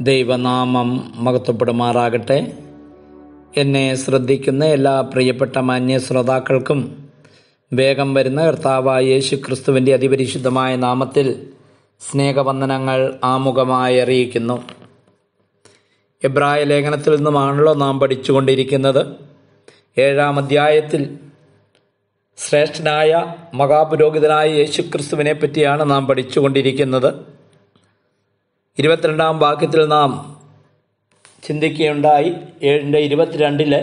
ദൈവനാമം മഹത്വപ്പെടുമാറാകട്ടെ എന്നെ ശ്രദ്ധിക്കുന്ന എല്ലാ പ്രിയപ്പെട്ട മാന്യ ശ്രോതാക്കൾക്കും വേഗം വരുന്ന കർത്താവായ യേശു ക്രിസ്തുവിൻ്റെ അതിപരിശുദ്ധമായ നാമത്തിൽ സ്നേഹവന്ദനങ്ങൾ ആമുഖമായി അറിയിക്കുന്നു എബ്രായ ലേഖനത്തിൽ നിന്നുമാണല്ലോ നാം പഠിച്ചുകൊണ്ടിരിക്കുന്നത് ഏഴാം അധ്യായത്തിൽ ശ്രേഷ്ഠനായ മഹാപുരോഹിതനായ യേശുക്രിസ്തുവിനെ പറ്റിയാണ് നാം പഠിച്ചുകൊണ്ടിരിക്കുന്നത് ഇരുപത്തിരണ്ടാം വാക്യത്തിൽ നാം ചിന്തിക്കുകയുണ്ടായി ഏഴിൻ്റെ ഇരുപത്തിരണ്ടില്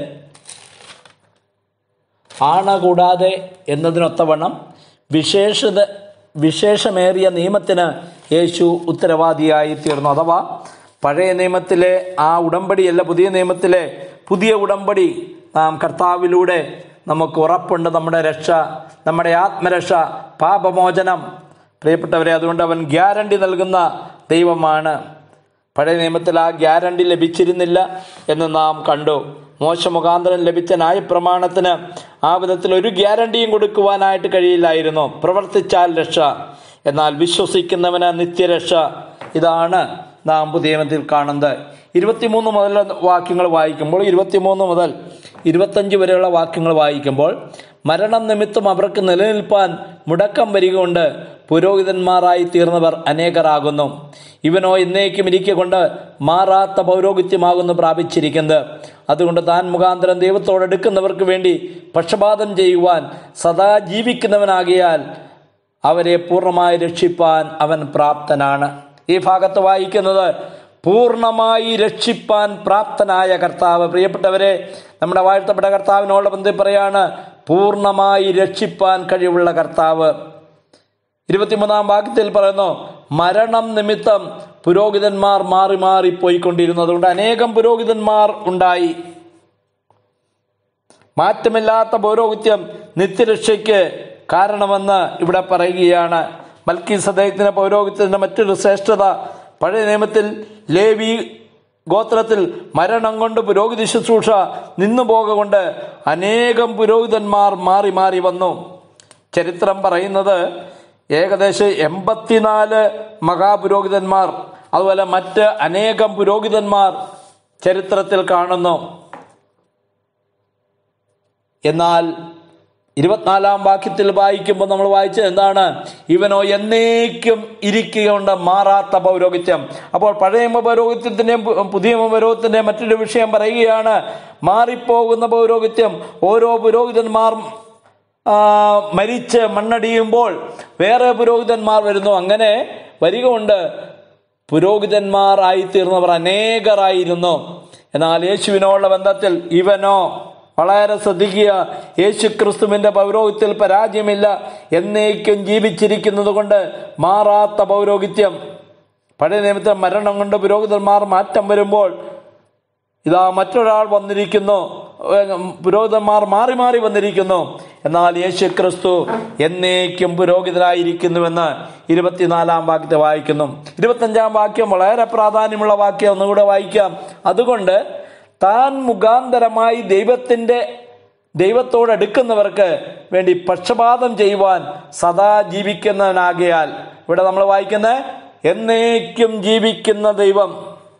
ആണ കൂടാതെ എന്നതിനൊത്തവണ്ണം വിശേഷത വിശേഷമേറിയ നിയമത്തിന് യേശു ഉത്തരവാദിയായി തീർന്നു അഥവാ പഴയ നിയമത്തിലെ ആ ഉടമ്പടിയല്ല പുതിയ നിയമത്തിലെ പുതിയ ഉടമ്പടി നാം കർത്താവിലൂടെ നമുക്ക് ഉറപ്പുണ്ട് നമ്മുടെ രക്ഷ നമ്മുടെ ആത്മരക്ഷ പാപമോചനം പ്രിയപ്പെട്ടവരെ അതുകൊണ്ട് അവൻ ഗ്യാരണ്ടി നൽകുന്ന ദൈവമാണ് പഴയ നിയമത്തിൽ ആ ഗ്യാരണ്ടി ലഭിച്ചിരുന്നില്ല എന്ന് നാം കണ്ടു മോശമുഖാന്തരം ലഭിച്ച ന്യായപ്രമാണത്തിന് ആ വിധത്തിൽ ഒരു ഗ്യാരണ്ടിയും കൊടുക്കുവാനായിട്ട് കഴിയില്ലായിരുന്നു പ്രവർത്തിച്ചാൽ രക്ഷ എന്നാൽ വിശ്വസിക്കുന്നവന് നിത്യരക്ഷ ഇതാണ് നാം പുതിയ നിയമത്തിൽ കാണുന്നത് ഇരുപത്തിമൂന്ന് മുതൽ വാക്യങ്ങൾ വായിക്കുമ്പോൾ ഇരുപത്തിമൂന്ന് മുതൽ ഇരുപത്തഞ്ച് വരെയുള്ള വാക്യങ്ങൾ വായിക്കുമ്പോൾ മരണം നിമിത്തം അവർക്ക് നിലനിൽപ്പാൻ മുടക്കം വരികകൊണ്ട് പുരോഹിതന്മാരായി തീർന്നവർ അനേകരാകുന്നു ഇവനോ എന്നേക്കും ഇരിക്കെ കൊണ്ട് മാറാത്ത പൗരോഹിത്യമാകുന്നു പ്രാപിച്ചിരിക്കുന്നത് അതുകൊണ്ട് താൻ മുഖാന്തരം ദൈവത്തോടെടുക്കുന്നവർക്ക് വേണ്ടി പക്ഷപാതം ചെയ്യുവാൻ സദാ ജീവിക്കുന്നവനാകിയാൽ അവരെ പൂർണ്ണമായി രക്ഷിപ്പാൻ അവൻ പ്രാപ്തനാണ് ഈ ഭാഗത്ത് വായിക്കുന്നത് പൂർണ്ണമായി രക്ഷിപ്പാൻ പ്രാപ്തനായ കർത്താവ് പ്രിയപ്പെട്ടവരെ നമ്മുടെ വാഴ്ത്തപ്പെട്ട കർത്താവിനോട് ബന്ധം പറയാണ് പൂർണ്ണമായി രക്ഷിപ്പാൻ കഴിവുള്ള കർത്താവ് ഇരുപത്തിമൂന്നാം വാക്യത്തിൽ പറയുന്നു മരണം നിമിത്തം പുരോഹിതന്മാർ മാറി മാറി പോയിക്കൊണ്ടിരുന്നു അതുകൊണ്ട് അനേകം പുരോഹിതന്മാർ ഉണ്ടായി മാറ്റമില്ലാത്ത പൗരോഹിത്യം നിത്യരക്ഷയ്ക്ക് കാരണമെന്ന് ഇവിടെ പറയുകയാണ് മൽക്കി സദേഹത്തിന്റെ പൗരോഹിത്യത്തിന്റെ മറ്റൊരു ശ്രേഷ്ഠത പഴയ നിയമത്തിൽ ലേവി ഗോത്രത്തിൽ മരണം കൊണ്ട് പുരോഹിത ശുശ്രൂഷ നിന്നു കൊണ്ട് അനേകം പുരോഹിതന്മാർ മാറി മാറി വന്നു ചരിത്രം പറയുന്നത് ഏകദേശം എൺപത്തിനാല് മഹാപുരോഹിതന്മാർ അതുപോലെ മറ്റ് അനേകം പുരോഹിതന്മാർ ചരിത്രത്തിൽ കാണുന്നു എന്നാൽ ഇരുപത്തിനാലാം വാക്യത്തിൽ വായിക്കുമ്പോൾ നമ്മൾ വായിച്ചത് എന്താണ് ഇവനോ എന്നേക്കും ഇരിക്കുകയുണ്ട് മാറാത്ത പൗരോഹിത്യം അപ്പോൾ പഴയ പൗരോഹിത്യത്തിന്റെയും പുതിയ പൗരോഹിത്യത്തിന്റെയും മറ്റൊരു വിഷയം പറയുകയാണ് മാറിപ്പോകുന്ന പൗരോഹിത്യം ഓരോ പുരോഹിതന്മാർ മരിച്ച് മണ്ണടിയുമ്പോൾ വേറെ പുരോഹിതന്മാർ വരുന്നു അങ്ങനെ വരിക കൊണ്ട് പുരോഹിതന്മാർ ആയിത്തീർന്നവർ അനേകരായിരുന്നു എന്നാൽ യേശുവിനോടുള്ള ബന്ധത്തിൽ ഇവനോ വളരെ ശ്രദ്ധിക്കുക യേശു ക്രിസ്തുവിന്റെ പൗരോഹിത്യത്തിൽ പരാജയമില്ല എന്നേക്കും ജീവിച്ചിരിക്കുന്നത് കൊണ്ട് മാറാത്ത പൗരോഹിത്യം പഴയ നിയമത്തിൽ മരണം കൊണ്ട് പുരോഹിതന്മാർ മാറ്റം വരുമ്പോൾ ഇതാ മറ്റൊരാൾ വന്നിരിക്കുന്നു പുരോഹിതന്മാർ മാറി മാറി വന്നിരിക്കുന്നു എന്നാൽ യേശു ക്രിസ്തു എന്നേക്കും പുരോഹിതനായിരിക്കുന്നുവെന്ന് ഇരുപത്തിനാലാം വാക്യത്തെ വായിക്കുന്നു ഇരുപത്തഞ്ചാം വാക്യം വളരെ പ്രാധാന്യമുള്ള വാക്യം ഒന്നുകൂടെ വായിക്കാം അതുകൊണ്ട് താൻ മുഖാന്തരമായി ദൈവത്തിന്റെ ദൈവത്തോടടുക്കുന്നവർക്ക് വേണ്ടി പക്ഷപാതം ചെയ്യുവാൻ സദാ ജീവിക്കുന്നവനാകിയാൽ ഇവിടെ നമ്മൾ വായിക്കുന്നത് എന്നേക്കും ജീവിക്കുന്ന ദൈവം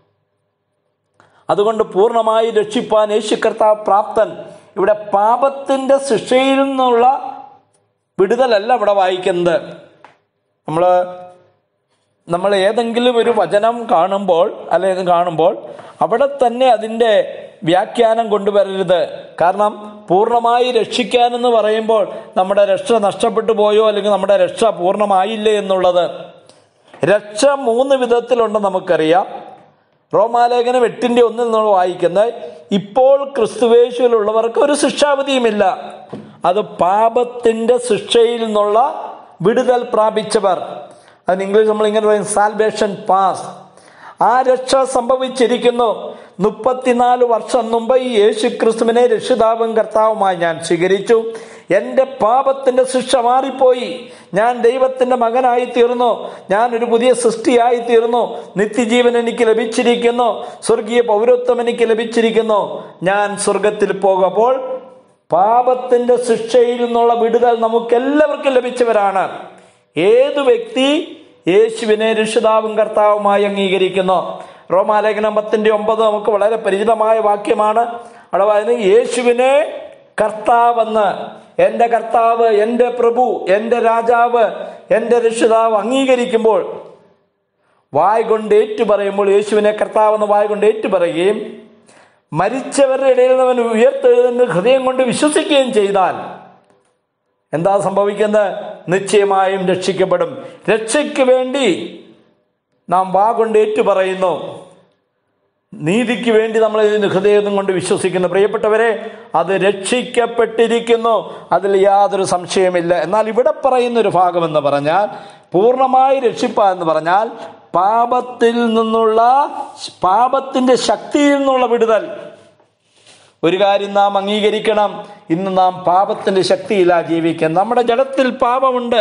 അതുകൊണ്ട് പൂർണ്ണമായി രക്ഷിപ്പാൻ യേശു കർത്താവ് പ്രാപ്തൻ ഇവിടെ പാപത്തിന്റെ ശിക്ഷയിൽ നിന്നുള്ള വിടുതലല്ല ഇവിടെ വായിക്കുന്നത് നമ്മൾ നമ്മൾ ഏതെങ്കിലും ഒരു വചനം കാണുമ്പോൾ അല്ലെങ്കിൽ കാണുമ്പോൾ അവിടെ തന്നെ അതിൻ്റെ വ്യാഖ്യാനം കൊണ്ടുവരരുത് കാരണം പൂർണ്ണമായി രക്ഷിക്കാനെന്ന് പറയുമ്പോൾ നമ്മുടെ രക്ഷ നഷ്ടപ്പെട്ടു പോയോ അല്ലെങ്കിൽ നമ്മുടെ രക്ഷ പൂർണ്ണമായില്ലേ എന്നുള്ളത് രക്ഷ മൂന്ന് വിധത്തിലുണ്ട് നമുക്കറിയാം റോമാലേഖനം എട്ടിന്റെ ഒന്നിൽ നമ്മൾ വായിക്കുന്നത് ഇപ്പോൾ ക്രിസ്തുവേശുവിലുള്ളവർക്ക് ഒരു ശിക്ഷാവധിയുമില്ല അത് പാപത്തിന്റെ ശിക്ഷയിൽ നിന്നുള്ള വിടുതൽ പ്രാപിച്ചവർ അതിന് ഇംഗ്ലീഷ് നമ്മൾ ഇങ്ങനെ പറയും സാൽവേഷൻ പാസ് ആ രക്ഷ സംഭവിച്ചിരിക്കുന്നു മുപ്പത്തിനാല് വർഷം മുമ്പ് ഈ യേശു ക്രിസ്തുവിനെ രക്ഷിതാവും കർത്താവുമായി ഞാൻ സ്വീകരിച്ചു എൻ്റെ പാപത്തിന്റെ ശിക്ഷ മാറിപ്പോയി ഞാൻ ദൈവത്തിന്റെ മകനായി തീർന്നു ഞാൻ ഒരു പുതിയ സൃഷ്ടിയായി തീർന്നു നിത്യജീവൻ എനിക്ക് ലഭിച്ചിരിക്കുന്നു സ്വർഗീയ പൗരത്വം എനിക്ക് ലഭിച്ചിരിക്കുന്നു ഞാൻ സ്വർഗത്തിൽ പോകുമ്പോൾ പാപത്തിന്റെ ശിക്ഷയിൽ നിന്നുള്ള വിടുതൽ നമുക്ക് എല്ലാവർക്കും ലഭിച്ചവരാണ് ഏതു വ്യക്തി യേശുവിനെ രക്ഷിതാവും കർത്താവുമായി അംഗീകരിക്കുന്നു റോമാലേഖനം പത്തിന്റെ ഒമ്പത് നമുക്ക് വളരെ പരിചിതമായ വാക്യമാണ് അവിടെ പറയുന്നത് യേശുവിനെ കർത്താവെന്ന് എൻ്റെ കർത്താവ് എൻ്റെ പ്രഭു എൻ്റെ രാജാവ് എൻ്റെ രക്ഷിതാവ് അംഗീകരിക്കുമ്പോൾ വായ് കൊണ്ട് ഏറ്റു പറയുമ്പോൾ യേശുവിനെ കർത്താവെന്ന് വായ് കൊണ്ട് ഏറ്റു പറയുകയും മരിച്ചവരുടെ ഇടയിൽ നിന്ന് അവൻ ഉയർത്തെഴുതുന്ന ഹൃദയം കൊണ്ട് വിശ്വസിക്കുകയും ചെയ്താൽ എന്താ സംഭവിക്കുന്നത് നിശ്ചയമായും രക്ഷിക്കപ്പെടും രക്ഷയ്ക്ക് വേണ്ടി നാം വാ കൊണ്ട് ഏറ്റു പറയുന്നു നീതിക്ക് വേണ്ടി നമ്മൾ ഇതിന് ഹൃദയം കൊണ്ട് വിശ്വസിക്കുന്നു പ്രിയപ്പെട്ടവരെ അത് രക്ഷിക്കപ്പെട്ടിരിക്കുന്നു അതിൽ യാതൊരു സംശയമില്ല എന്നാൽ ഇവിടെ പറയുന്ന ഒരു ഭാഗം എന്ന് പറഞ്ഞാൽ പൂർണ്ണമായി രക്ഷിപ്പ എന്ന് പറഞ്ഞാൽ പാപത്തിൽ നിന്നുള്ള പാപത്തിന്റെ ശക്തിയിൽ നിന്നുള്ള വിടുതൽ ഒരു കാര്യം നാം അംഗീകരിക്കണം ഇന്ന് നാം പാപത്തിന്റെ ശക്തിയിലാ ജീവിക്കുന്നത് നമ്മുടെ ജഡത്തിൽ പാപമുണ്ട്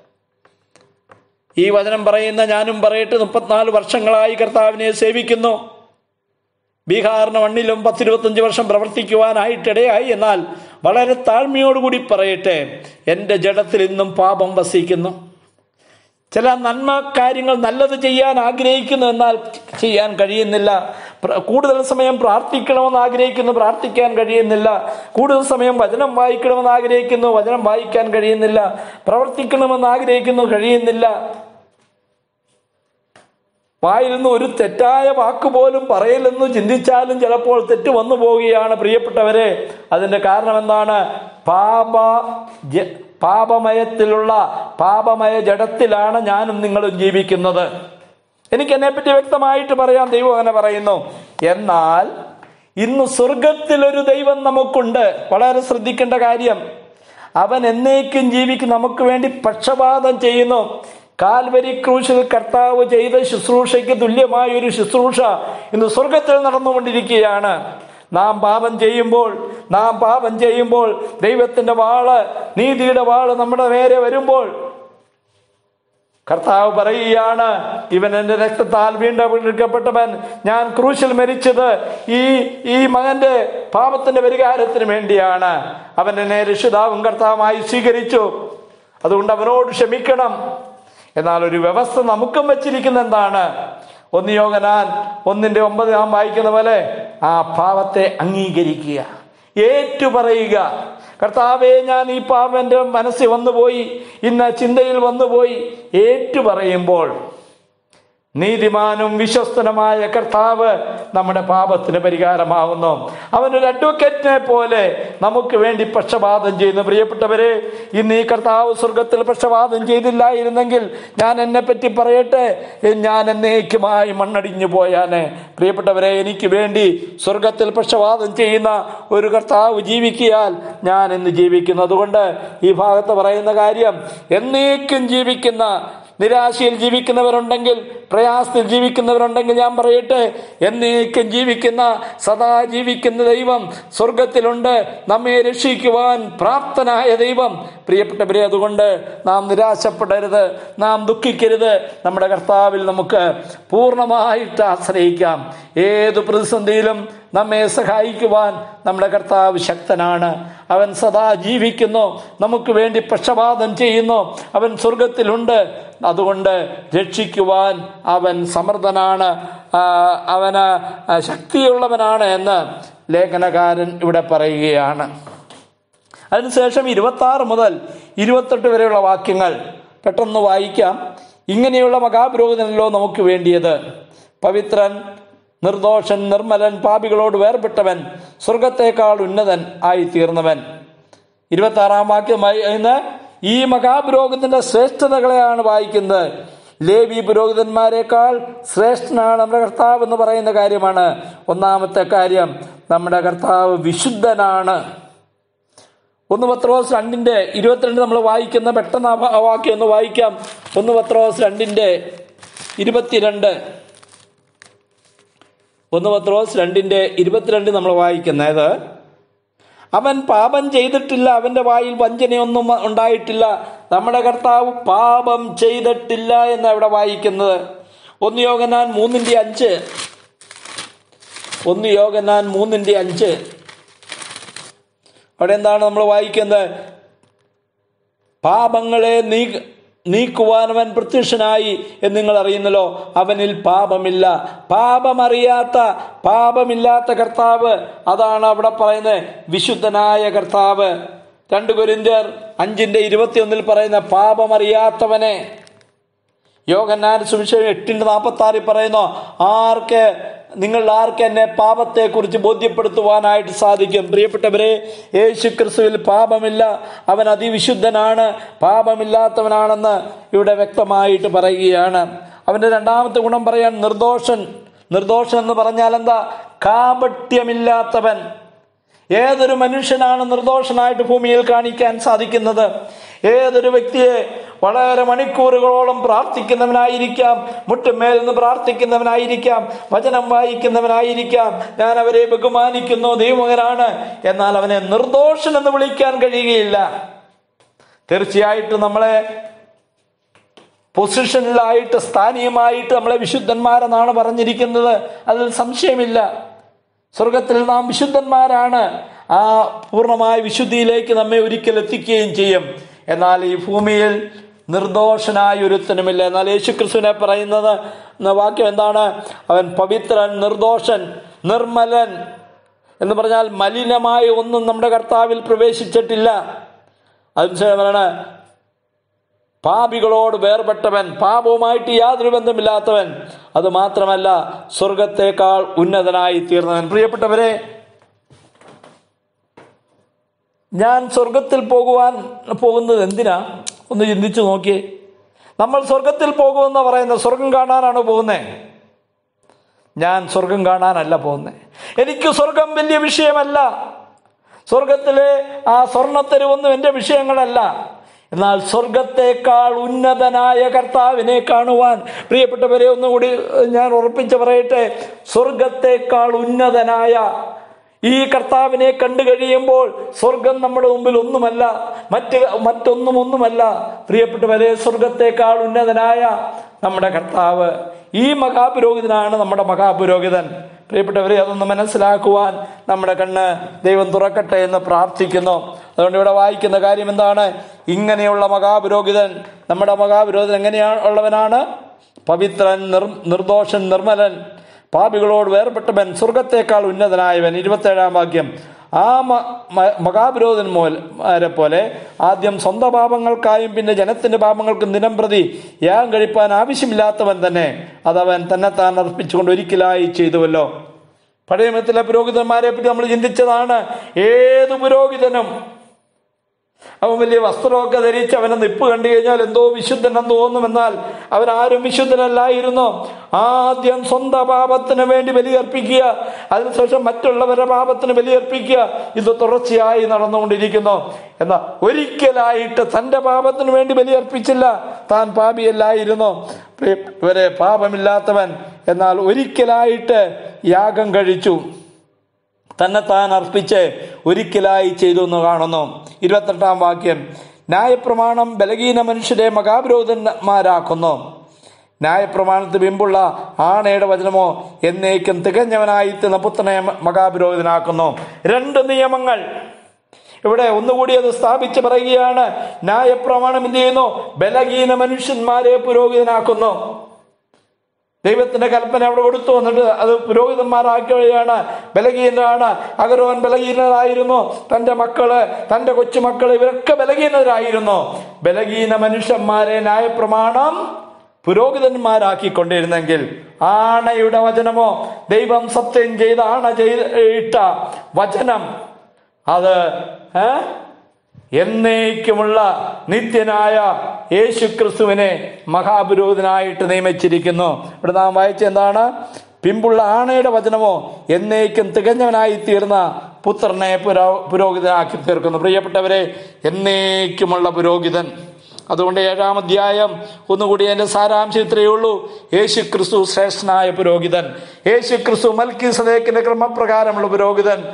ഈ വചനം പറയുന്ന ഞാനും പറയട്ടെ മുപ്പത്തിനാല് വർഷങ്ങളായി കർത്താവിനെ സേവിക്കുന്നു ബീഹാറിന് മണ്ണിലും പത്തിരുപത്തഞ്ച് വർഷം പ്രവർത്തിക്കുവാനായിട്ടിടയായി എന്നാൽ വളരെ താഴ്മയോടുകൂടി പറയട്ടെ എൻ്റെ ജഡത്തിൽ ഇന്നും പാപം വസിക്കുന്നു ചില നന്മ കാര്യങ്ങൾ നല്ലത് ചെയ്യാൻ ആഗ്രഹിക്കുന്നു എന്നാൽ ചെയ്യാൻ കഴിയുന്നില്ല പ്ര- കൂടുതൽ സമയം പ്രാർത്ഥിക്കണമെന്ന് ആഗ്രഹിക്കുന്നു പ്രാർത്ഥിക്കാൻ കഴിയുന്നില്ല കൂടുതൽ സമയം വചനം വായിക്കണമെന്ന് ആഗ്രഹിക്കുന്നു വചനം വായിക്കാൻ കഴിയുന്നില്ല പ്രവർത്തിക്കണമെന്ന് ആഗ്രഹിക്കുന്നു കഴിയുന്നില്ല വായിൽ നിന്ന് ഒരു തെറ്റായ വാക്ക് പോലും പറയില്ലെന്ന് ചിന്തിച്ചാലും ചിലപ്പോൾ തെറ്റ് വന്നു പോവുകയാണ് പ്രിയപ്പെട്ടവരെ അതിന്റെ കാരണം എന്താണ് പാപ ജ- പാപമയത്തിലുള്ള പാപമയ ജഡത്തിലാണ് ഞാനും നിങ്ങളും ജീവിക്കുന്നത് എനിക്ക് എന്നെപ്പറ്റി വ്യക്തമായിട്ട് പറയാം ദൈവം അങ്ങനെ പറയുന്നു എന്നാൽ ഇന്ന് സ്വർഗത്തിലൊരു ദൈവം നമുക്കുണ്ട് വളരെ ശ്രദ്ധിക്കേണ്ട കാര്യം അവൻ എന്നേക്കും ജീവിക്കും നമുക്ക് വേണ്ടി പക്ഷപാതം ചെയ്യുന്നു കാൽവരി ക്രൂശിൽ കർത്താവ് ചെയ്ത ശുശ്രൂഷയ്ക്ക് തുല്യമായ ഒരു ശുശ്രൂഷ ഇന്ന് സ്വർഗത്തിൽ നടന്നുകൊണ്ടിരിക്കുകയാണ് നാം പാപം ചെയ്യുമ്പോൾ നാം പാപം ചെയ്യുമ്പോൾ ദൈവത്തിന്റെ വാള് നീതിയുടെ വാള് നമ്മുടെ നേരെ വരുമ്പോൾ കർത്താവ് പറയുകയാണ് ഇവൻ എന്റെ രക്തത്താൽ വീണ്ടെടുക്കപ്പെട്ടവൻ ഞാൻ ക്രൂശിൽ മരിച്ചത് ഈ ഈ മകന്റെ പാപത്തിന്റെ പരിഹാരത്തിന് വേണ്ടിയാണ് അവൻ എന്നെ രക്ഷിതാവും കർത്താവുമായി സ്വീകരിച്ചു അതുകൊണ്ട് അവനോട് ക്ഷമിക്കണം എന്നാൽ ഒരു വ്യവസ്ഥ നമുക്കും വെച്ചിരിക്കുന്ന എന്താണ് ഒന്ന് യോഗനാൻ ഒന്നിന്റെ ഒമ്പത് നാം വായിക്കുന്ന പോലെ ആ പാപത്തെ അംഗീകരിക്കുക ഏറ്റുപറയുക കർത്താവെ ഞാൻ ഈ പാപം എൻ്റെ മനസ്സിൽ വന്നുപോയി ഇന്ന ചിന്തയിൽ വന്നുപോയി ഏറ്റുപറയുമ്പോൾ നീതിമാനും വിശ്വസ്തനുമായ കർത്താവ് നമ്മുടെ പാപത്തിന് പരിഹാരമാകുന്നു അവനൊരു അഡ്വക്കേറ്റിനെ പോലെ നമുക്ക് വേണ്ടി പക്ഷപാതം ചെയ്യുന്നു പ്രിയപ്പെട്ടവരെ ഇന്ന് ഈ കർത്താവ് സ്വർഗത്തിൽ പക്ഷപാതം ചെയ്തില്ലായിരുന്നെങ്കിൽ ഞാൻ എന്നെ പറ്റി പറയട്ടെ ഞാൻ എന്നേക്കുമായി മണ്ണടിഞ്ഞു പോയാനെ പ്രിയപ്പെട്ടവരെ എനിക്ക് വേണ്ടി സ്വർഗത്തിൽ പക്ഷപാതം ചെയ്യുന്ന ഒരു കർത്താവ് ജീവിക്കിയാൽ ഞാൻ ഇന്ന് ജീവിക്കുന്നു അതുകൊണ്ട് ഈ ഭാഗത്ത് പറയുന്ന കാര്യം എന്നേക്കും ജീവിക്കുന്ന നിരാശയിൽ ജീവിക്കുന്നവരുണ്ടെങ്കിൽ പ്രയാസത്തിൽ ജീവിക്കുന്നവരുണ്ടെങ്കിൽ ഞാൻ പറയട്ടെ എന്നേക്കും ജീവിക്കുന്ന സദാ ജീവിക്കുന്ന ദൈവം സ്വർഗത്തിലുണ്ട് നമ്മെ രക്ഷിക്കുവാൻ പ്രാപ്തനായ ദൈവം പ്രിയപ്പെട്ടവരെ അതുകൊണ്ട് നാം നിരാശപ്പെടരുത് നാം ദുഃഖിക്കരുത് നമ്മുടെ കർത്താവിൽ നമുക്ക് പൂർണ്ണമായിട്ട് ആശ്രയിക്കാം ഏത് പ്രതിസന്ധിയിലും നമ്മെ സഹായിക്കുവാൻ നമ്മുടെ കർത്താവ് ശക്തനാണ് അവൻ സദാ ജീവിക്കുന്നു നമുക്ക് വേണ്ടി പക്ഷപാതം ചെയ്യുന്നു അവൻ സ്വർഗത്തിലുണ്ട് അതുകൊണ്ട് രക്ഷിക്കുവാൻ അവൻ സമർത്ഥനാണ് ആ, അവന് ശക്തിയുള്ളവനാണ് എന്ന് ലേഖനകാരൻ ഇവിടെ പറയുകയാണ് അതിനുശേഷം ഇരുപത്തി ആറ് മുതൽ ഇരുപത്തെട്ട് വരെയുള്ള വാക്യങ്ങൾ പെട്ടെന്ന് വായിക്കാം ഇങ്ങനെയുള്ള മഹാപുരോഹിതനല്ലോ നമുക്ക് വേണ്ടിയത് പവിത്രൻ നിർദോഷൻ നിർമ്മലൻ പാപികളോട് വേർപെട്ടവൻ സ്വർഗത്തേക്കാൾ ഉന്നതൻ ആയി തീർന്നവൻ ഇരുപത്തി ആറാം വാക്യമായി ഇന്ന് ഈ മഹാപുരോഹിതന്റെ ശ്രേഷ്ഠതകളെയാണ് വായിക്കുന്നത് ലേവി പുരോഹിതന്മാരെക്കാൾ ശ്രേഷ്ഠനാണ് നമ്മുടെ കർത്താവ് എന്ന് പറയുന്ന കാര്യമാണ് ഒന്നാമത്തെ കാര്യം നമ്മുടെ കർത്താവ് വിശുദ്ധനാണ് ഒന്ന് പത്രോസ് രണ്ടിന്റെ ഇരുപത്തിരണ്ട് നമ്മൾ വായിക്കുന്ന പെട്ടെന്ന് ആ വാ- ആ വാക്യം ഒന്ന് വായിക്കാം ഒന്ന് പത്രോസ് രണ്ടിന്റെ ഇരുപത്തിരണ്ട് ഒന്ന് പത്രോസ് രണ്ടിന്റെ ഇരുപത്തിരണ്ട് നമ്മൾ വായിക്കുന്നത് അവൻ പാപം ചെയ്തിട്ടില്ല അവന്റെ വായിൽ വഞ്ചനയൊന്നും ഉണ്ടായിട്ടില്ല നമ്മുടെ കർത്താവ് പാപം ചെയ്തിട്ടില്ല എന്ന് അവിടെ വായിക്കുന്നത് ഒന്ന് യോഗനാൻ മൂന്നിന്റെ അഞ്ച് ഒന്ന് യോഗനാൻ മൂന്നിന്റെ അഞ്ച് അവിടെ എന്താണ് നമ്മൾ വായിക്കുന്നത് പാപങ്ങളെ നീ നീക്കുവാൻ അവൻ പ്രത്യക്ഷനായി എന്ന് നിങ്ങൾ അറിയുന്നല്ലോ അവനിൽ പാപമില്ല പാപമറിയാത്ത പാപമില്ലാത്ത കർത്താവ് അതാണ് അവിടെ പറയുന്നത് വിശുദ്ധനായ കർത്താവ് രണ്ട് കുരിന്ത്യർ അഞ്ചിന്റെ ഇരുപത്തിയൊന്നിൽ പറയുന്ന പാപമറിയാത്തവനെ യോഗന്നാൻ സുവിശേഷം എട്ടിന്റെ നാൽപ്പത്തി ആറിൽ പറയുന്നു ആർക്ക് നിങ്ങൾ ആർക്ക് എന്നെ പാപത്തെ കുറിച്ച് ബോധ്യപ്പെടുത്തുവാനായിട്ട് സാധിക്കും പ്രിയപ്പെട്ടവരെ യേശു ക്രിസ്തുവിൽ പാപമില്ല അവൻ അതിവിശുദ്ധനാണ് പാപമില്ലാത്തവനാണെന്ന് ഇവിടെ വ്യക്തമായിട്ട് പറയുകയാണ് അവന്റെ രണ്ടാമത്തെ ഗുണം പറയാൻ നിർദോഷൻ നിർദോഷൻ എന്ന് പറഞ്ഞാൽ എന്താ കാപട്യമില്ലാത്തവൻ ഏതൊരു മനുഷ്യനാണ് നിർദോഷനായിട്ട് ഭൂമിയിൽ കാണിക്കാൻ സാധിക്കുന്നത് ഏതൊരു വ്യക്തിയെ വളരെ മണിക്കൂറുകളോളം പ്രാർത്ഥിക്കുന്നവനായിരിക്കാം മുട്ടുമേൽ നിന്ന് പ്രാർത്ഥിക്കുന്നവനായിരിക്കാം വചനം വായിക്കുന്നവനായിരിക്കാം ഞാൻ അവരെ ബഹുമാനിക്കുന്നു ദൈവമകനാണ് എന്നാൽ അവനെ നിർദോഷൻ എന്ന് വിളിക്കാൻ കഴിയുകയില്ല തീർച്ചയായിട്ടും നമ്മളെ പൊസിഷനിലായിട്ട് സ്ഥാനീയമായിട്ട് നമ്മളെ വിശുദ്ധന്മാരെന്നാണ് പറഞ്ഞിരിക്കുന്നത് അതിൽ സംശയമില്ല സ്വർഗത്തിൽ നാം വിശുദ്ധന്മാരാണ് ആ പൂർണ്ണമായ വിശുദ്ധിയിലേക്ക് നമ്മെ ഒരിക്കൽ എത്തിക്കുകയും ചെയ്യും എന്നാൽ ഈ ഭൂമിയിൽ നിർദോഷനായ ഒരുത്തനുമില്ല എന്നാൽ യേശുക്രിസ്തുവിനെ പറയുന്നത് എന്ന വാക്യം എന്താണ് അവൻ പവിത്രൻ നിർദോഷൻ നിർമ്മലൻ എന്ന് പറഞ്ഞാൽ മലിനമായ ഒന്നും നമ്മുടെ കർത്താവിൽ പ്രവേശിച്ചിട്ടില്ല അതിനുശേഷം പറയണ പാപികളോട് വേർപെട്ടവൻ പാപവുമായിട്ട് യാതൊരു ബന്ധമില്ലാത്തവൻ അത് മാത്രമല്ല സ്വർഗത്തേക്കാൾ ഉന്നതനായി തീർന്നവൻ പ്രിയപ്പെട്ടവരെ ഞാൻ സ്വർഗത്തിൽ പോകുവാൻ പോകുന്നത് എന്തിനാ ഒന്ന് ചിന്തിച്ചു നോക്കിയേ നമ്മൾ സ്വർഗത്തിൽ പോകുമെന്ന് പറയുന്നത് സ്വർഗം കാണാനാണ് പോകുന്നത് ഞാൻ സ്വർഗം കാണാനല്ല പോകുന്നത് എനിക്ക് സ്വർഗം വലിയ വിഷയമല്ല സ്വർഗത്തിലെ ആ സ്വർണത്തെരുവൊന്നും എൻ്റെ വിഷയങ്ങളല്ല എന്നാൽ സ്വർഗത്തേക്കാൾ ഉന്നതനായ കർത്താവിനെ കാണുവാൻ പ്രിയപ്പെട്ടവരെ ഒന്നുകൂടി ഞാൻ ഉറപ്പിച്ച് പറയട്ടെ സ്വർഗത്തേക്കാൾ ഉന്നതനായ ഈ കർത്താവിനെ കണ്ടു കഴിയുമ്പോൾ സ്വർഗം നമ്മുടെ മുമ്പിൽ ഒന്നുമല്ല മറ്റ് മറ്റൊന്നും ഒന്നുമല്ല പ്രിയപ്പെട്ടവരെ സ്വർഗത്തേക്കാൾ ഉന്നതനായ നമ്മുടെ കർത്താവ് ഈ മഹാപുരോഹിതനാണ് നമ്മുടെ മഹാപുരോഹിതൻ പ്രിയപ്പെട്ടവരെ അതൊന്ന് മനസ്സിലാക്കുവാൻ നമ്മുടെ കണ്ണ് ദൈവം തുറക്കട്ടെ എന്ന് പ്രാർത്ഥിക്കുന്നു അതുകൊണ്ട് ഇവിടെ വായിക്കുന്ന കാര്യം എന്താണ് ഇങ്ങനെയുള്ള മഹാപുരോഹിതൻ നമ്മുടെ മഹാപുരോഹിതൻ എങ്ങനെയാണ് ഉള്ളവനാണ് പവിത്രൻ നിർ നിർദോഷൻ നിർമ്മലൻ പാപികളോട് വേർപെട്ടവൻ സ്വർഗത്തേക്കാൾ ഉന്നതനായവൻ ഇരുപത്തേഴാം വാക്യം ആ മഹാപുരോധൻ മോലെ പോലെ ആദ്യം സ്വന്തം പാപങ്ങൾക്കായും പിന്നെ ജനത്തിന്റെ പാപങ്ങൾക്കും ദിനം പ്രതി യാഗം കഴിപ്പാൻ ആവശ്യമില്ലാത്തവൻ തന്നെ അതവൻ തന്നെത്താൻ അർപ്പിച്ചുകൊണ്ട് ഒരിക്കലായി ചെയ്തുവല്ലോ പഴയ നിയമത്തിലെ പുരോഹിതന്മാരെ പറ്റി നമ്മൾ ചിന്തിച്ചതാണ് ഏത് പുരോഹിതനും അവൻ വലിയ വസ്ത്രമൊക്കെ ധരിച്ച് അവനെ നിപ്പ് കണ്ടു കഴിഞ്ഞാൽ എന്തോ വിശുദ്ധനെന്ന് തോന്നുമെന്നാൽ അവരാരും വിശുദ്ധനല്ലായിരുന്നു ആദ്യം സ്വന്തം പാപത്തിന് വേണ്ടി ബലിയർപ്പിക്കുക അതിനുശേഷം മറ്റുള്ളവരുടെ പാപത്തിന് ബലിയർപ്പിക്കുക ഇത് തുടർച്ചയായി നടന്നുകൊണ്ടിരിക്കുന്നു എന്നാ ഒരിക്കലായിട്ട് തന്റെ പാപത്തിന് വേണ്ടി ബലിയർപ്പിച്ചില്ല താൻ പാപിയല്ലായിരുന്നു ഇവരെ പാപമില്ലാത്തവൻ എന്നാൽ ഒരിക്കലായിട്ട് യാഗം കഴിച്ചു തന്നെ താൻ അർപ്പിച്ച് ഒരിക്കലായി ചെയ്തു എന്ന് കാണുന്നു ഇരുപത്തെട്ടാം വാക്യം ന്യായപ്രമാണം ബലഹീന മനുഷ്യരെ മകാവിരോധന്മാരാക്കുന്നു ന്യായപ്രമാണത്തിന് ബിമ്പുള്ള ആണയുടെ വചനമോ എന്നേക്കും തികഞ്ഞവനായി തീർന്ന പുത്രനെ മകാവിരോധനാക്കുന്നു രണ്ട് നിയമങ്ങൾ ഇവിടെ ഒന്നുകൂടി അത് സ്ഥാപിച്ച് പറയുകയാണ് ന്യായപ്രമാണം എന്ത് ചെയ്യുന്നു ബലഹീന മനുഷ്യന്മാരെ പുരോഹിതനാക്കുന്നു ദൈവത്തിന്റെ കൽപ്പന അവിടെ കൊടുത്തു എന്നിട്ട് അത് പുരോഹിതന്മാരാക്കുകയാണ് ബലഹീനരാണ് അഗരോൻ ബലഹീനരായിരുന്നു തന്റെ മക്കള് തന്റെ കൊച്ചുമക്കള് ഇവരൊക്കെ ബലഹീനരായിരുന്നു ബലഹീന മനുഷ്യന്മാരെ ന്യായപ്രമാണം പുരോഹിതന്മാരാക്കിക്കൊണ്ടിരുന്നെങ്കിൽ ആണയുടെ വചനമോ ദൈവം സത്യം ചെയ്ത ആണ ചെയ്ത് ഇട്ട വചനം അത് ഏ എന്നേക്കുമുള്ള നിത്യനായ യേശു ക്രിസ്തുവിനെ മഹാപുരോഹിതനായിട്ട് നിയമിച്ചിരിക്കുന്നു ഇവിടെ നാം വായിച്ച എന്താണ് പിമ്പുള്ള ആണയുടെ വചനമോ എന്നേക്കും തികഞ്ഞവനായി തീർന്ന പുത്രനെ പുരോ പുരോഹിതനാക്കി തീർക്കുന്നു പ്രിയപ്പെട്ടവരെ എന്നേക്കുമുള്ള പുരോഹിതൻ അതുകൊണ്ട് ഏഴാം അധ്യായം ഒന്നുകൂടി എന്റെ സാരാംശം ഇത്രയേ ഉള്ളൂ യേശു ക്രിസ്തു ശ്രേഷ്ഠനായ പുരോഹിതൻ യേശു ക്രിസ്തു മൽക്കി സദേക്കിന്റെ ക്രമപ്രകാരമുള്ള പുരോഹിതൻ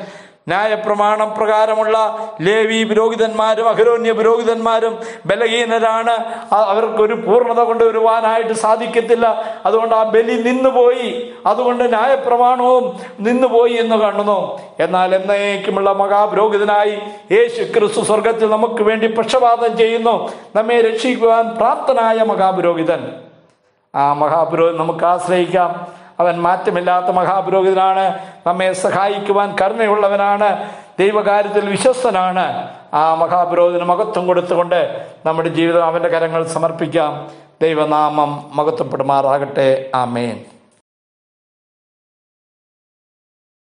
ന്യായപ്രമാണം പ്രകാരമുള്ള ലേവി പുരോഹിതന്മാരും അഹരോന്യ പുരോഹിതന്മാരും ബലഹീനരാണ് അ- അവർക്കൊരു പൂർണ്ണത കൊണ്ടുവരുവാനായിട്ട് സാധിക്കത്തില്ല അതുകൊണ്ട് ആ ബലി നിന്നുപോയി അതുകൊണ്ട് ന്യായപ്രമാണവും നിന്നുപോയി എന്ന് കാണുന്നു എന്നാൽ എന്നേക്കുമുള്ള മഹാപുരോഹിതനായി യേശു ക്രിസ്തു സ്വർഗത്തിൽ നമുക്ക് വേണ്ടി പക്ഷപാതം ചെയ്യുന്നു നമ്മെ രക്ഷിക്കുവാൻ പ്രാപ്തനായ മഹാപുരോഹിതൻ ആ മഹാപുരോഹിതൻ നമുക്ക് ആശ്രയിക്കാം അവൻ മാറ്റമില്ലാത്ത മഹാപുരോഹിതനാണ് നമ്മെ സഹായിക്കുവാൻ കരുണയുള്ളവനാണ് ദൈവകാര്യത്തിൽ വിശ്വസ്തനാണ് ആ മഹാപുരോഹിതന് മഹത്വം കൊടുത്തുകൊണ്ട് നമ്മുടെ ജീവിതം അവൻ്റെ കരങ്ങൾ സമർപ്പിക്കാം ദൈവനാമം മഹത്വപ്പെടുമാറാകട്ടെ ആമേൻ